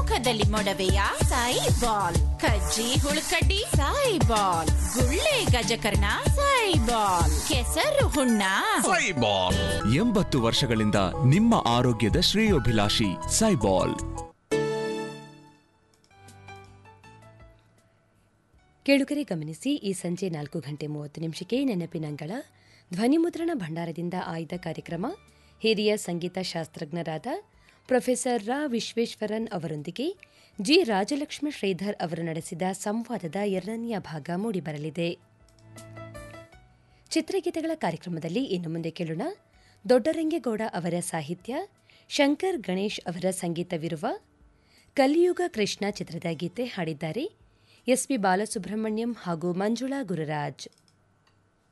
ಮುಖದಲ್ಲಿ ಮೊಡವೆಯ ಸಾಯಿ ಬಾಲ್ ಕಜ್ಜಿ ಹುಳುಕಡ್ಡಿ ಸಾಯಿ ಬಾಲ್ ಗುಳ್ಳೆ ಗಜಕರ್ಣ ಸಾಯಿ ಬಾಲ್ ಕೆಸರು ಹುಣ್ಣ ಸೈಬಾಲ್ ಎಂಬತ್ತು ವರ್ಷಗಳಿಂದ ನಿಮ್ಮ ಆರೋಗ್ಯದ ಶ್ರೇಯೋಭಿಲಾಷಿ ಸೈಬಾಲ್ ಕೇಳುಗರೆ ಗಮನಿಸಿ ಈ ಸಂಜೆ ನಾಲ್ಕು ಗಂಟೆ ಮೂವತ್ತು ನಿಮಿಷಕ್ಕೆ ನೆನಪಿನಂಗಳ ಧ್ವನಿಮುದ್ರಣ ಭಂಡಾರದಿಂದ ಆಯ್ದ ಕಾರ್ಯಕ್ರಮ ಹಿರಿಯ ಸಂಗೀತ ಶಾಸ್ತ್ರಜ್ಞರಾದ ಪ್ರೊಫೆಸರ್ ರಾ ವಿಶ್ವೇಶ್ವರನ್ ಅವರೊಂದಿಗೆ ಜಿ ರಾಜಲಕ್ಷ್ಮಿ ಶ್ರೀಧರ್ ಅವರು ನಡೆಸಿದ ಸಂವಾದದ ಎರಡನೆಯ ಭಾಗ ಮೂಡಿಬರಲಿದೆ ಚಿತ್ರಗೀತೆಗಳ ಕಾರ್ಯಕ್ರಮದಲ್ಲಿ ಇನ್ನು ಮುಂದೆ ಕೇಳೋಣ ದೊಡ್ಡರಂಗೇಗೌಡ ಅವರ ಸಾಹಿತ್ಯ ಶಂಕರ್ ಗಣೇಶ್ ಅವರ ಸಂಗೀತವಿರುವ ಕಲಿಯುಗ ಕೃಷ್ಣ ಚಿತ್ರದ ಗೀತೆ ಹಾಡಿದ್ದಾರೆ ಎಸ್ಪಿ ಬಾಲಸುಬ್ರಹ್ಮಣ್ಯಂ ಹಾಗೂ ಮಂಜುಳಾ ಗುರುರಾಜ್